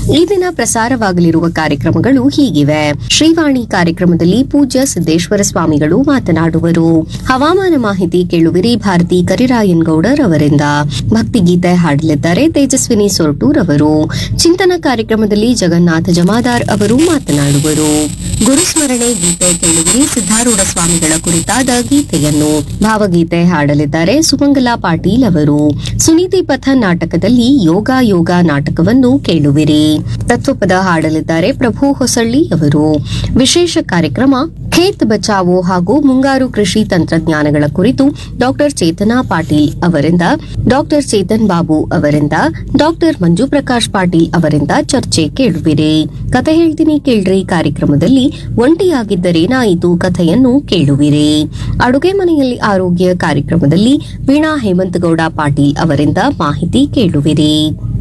ಈ ದಿನ ಪ್ರಸಾರವಾಗಲಿರುವ ಕಾರ್ಯಕ್ರಮಗಳು ಹೀಗಿವೆ ಶ್ರೀವಾಣಿ ಕಾರ್ಯಕ್ರಮದಲ್ಲಿ ಪೂಜ್ಯ ಸಿದ್ದೇಶ್ವರ ಸ್ವಾಮಿಗಳು ಮಾತನಾಡುವರು ಹವಾಮಾನ ಮಾಹಿತಿ ಕೇಳುವಿರಿ ಭಾರತಿ ಕರಿರಾಯನ್ ಗೌಡರ್ ಅವರಿಂದ ಭಕ್ತಿಗೀತೆ ಹಾಡಲಿದ್ದಾರೆ ತೇಜಸ್ವಿನಿ ಸೊರಟೂರ್ ಅವರು ಚಿಂತನ ಕಾರ್ಯಕ್ರಮದಲ್ಲಿ ಜಗನ್ನಾಥ ಜಮಾದಾರ್ ಅವರು ಮಾತನಾಡುವರು ಗುರುಸ್ಮರಣೆ ಗೀತೆ ಕೇಳುವಿರಿ ಸಿದ್ದಾರೂಢ ಸ್ವಾಮಿಗಳ ಕುರಿತಾದ ಗೀತೆಯನ್ನು ಭಾವಗೀತೆ ಹಾಡಲಿದ್ದಾರೆ ಸುಮಂಗಲಾ ಪಾಟೀಲ್ ಅವರು ಸುನೀತಿ ಪಥ ನಾಟಕದಲ್ಲಿ ಯೋಗ ಯೋಗ ನಾಟಕವನ್ನು ಕೇಳುವಿರಿ ತತ್ವಪದ ಹಾಡಲಿದ್ದಾರೆ ಪ್ರಭು ಹೊಸಳ್ಳಿ ಅವರು ವಿಶೇಷ ಕಾರ್ಯಕ್ರಮ ಖೇತ್ ಬಚಾವೋ ಹಾಗೂ ಮುಂಗಾರು ಕೃಷಿ ತಂತ್ರಜ್ಞಾನಗಳ ಕುರಿತು ಡಾಕ್ಟರ್ ಚೇತನಾ ಪಾಟೀಲ್ ಅವರಿಂದ ಡಾಕ್ಟರ್ ಚೇತನ್ ಬಾಬು ಅವರಿಂದ ಡಾಕ್ಟರ್ ಮಂಜು ಪ್ರಕಾಶ್ ಪಾಟೀಲ್ ಅವರಿಂದ ಚರ್ಚೆ ಕೇಳುವಿರಿ ಕತೆ ಹೇಳ್ತೀನಿ ಕೇಳ್ರಿ ಕಾರ್ಯಕ್ರಮದಲ್ಲಿ ಒಂಟಿಯಾಗಿದ್ದರೇನಾಯಿತು ಕಥೆಯನ್ನು ಕೇಳುವಿರಿ ಅಡುಗೆ ಮನೆಯಲ್ಲಿ ಆರೋಗ್ಯ ಕಾರ್ಯಕ್ರಮದಲ್ಲಿ ವೀಣಾ ಹೇಮಂತಗೌಡ ಪಾಟೀಲ್ ಅವರಿಂದ ಮಾಹಿತಿ ಕೇಳುವಿರಿ